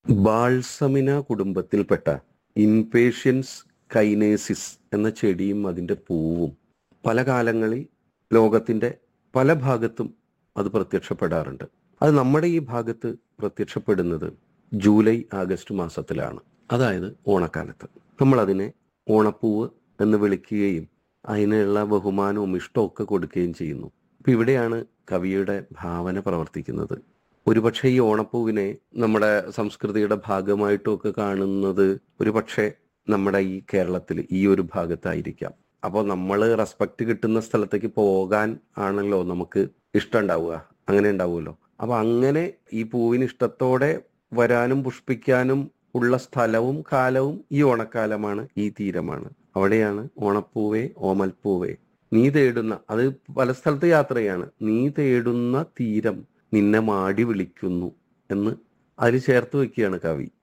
ബാൾസമിന കുടുംബത്തിൽപ്പെട്ട ഇൻപേഷ്യൻസ് കൈനേസിസ് എന്ന ചെടിയും അതിൻ്റെ പൂവും പല കാലങ്ങളിൽ ലോകത്തിൻ്റെ പല ഭാഗത്തും അത് പ്രത്യക്ഷപ്പെടാറുണ്ട് അത് നമ്മുടെ ഈ ഭാഗത്ത് പ്രത്യക്ഷപ്പെടുന്നത് ജൂലൈ ആഗസ്റ്റ് മാസത്തിലാണ് അതായത് ഓണക്കാലത്ത് നമ്മളതിനെ ഓണപ്പൂവ് എന്ന് വിളിക്കുകയും അതിനുള്ള ബഹുമാനവും ഇഷ്ടമൊക്കെ കൊടുക്കുകയും ചെയ്യുന്നു അപ്പം ഇവിടെയാണ് കവിയുടെ ഭാവന പ്രവർത്തിക്കുന്നത് ഒരുപക്ഷെ ഈ ഓണപ്പൂവിനെ നമ്മുടെ സംസ്കൃതിയുടെ ഭാഗമായിട്ടൊക്കെ കാണുന്നത് ഒരുപക്ഷെ നമ്മുടെ ഈ കേരളത്തിൽ ഈ ഒരു ഭാഗത്തായിരിക്കാം അപ്പോൾ നമ്മൾ റെസ്പെക്ട് കിട്ടുന്ന സ്ഥലത്തേക്ക് പോകാൻ ആണല്ലോ നമുക്ക് ഇഷ്ടം ഉണ്ടാവുക അങ്ങനെ ഉണ്ടാവുമല്ലോ അപ്പൊ അങ്ങനെ ഈ പൂവിന് ഇഷ്ടത്തോടെ വരാനും പുഷ്പിക്കാനും ഉള്ള സ്ഥലവും കാലവും ഈ ഓണക്കാലമാണ് ഈ തീരമാണ് അവിടെയാണ് ഓണപ്പൂവേ ഓമൽപ്പൂവേ നീ തേടുന്ന അത് പല സ്ഥലത്ത് യാത്രയാണ് നീ തേടുന്ന തീരം നിന്നെ മാടി വിളിക്കുന്നു എന്ന് അതിൽ ചേർത്ത് വെക്കുകയാണ് കവി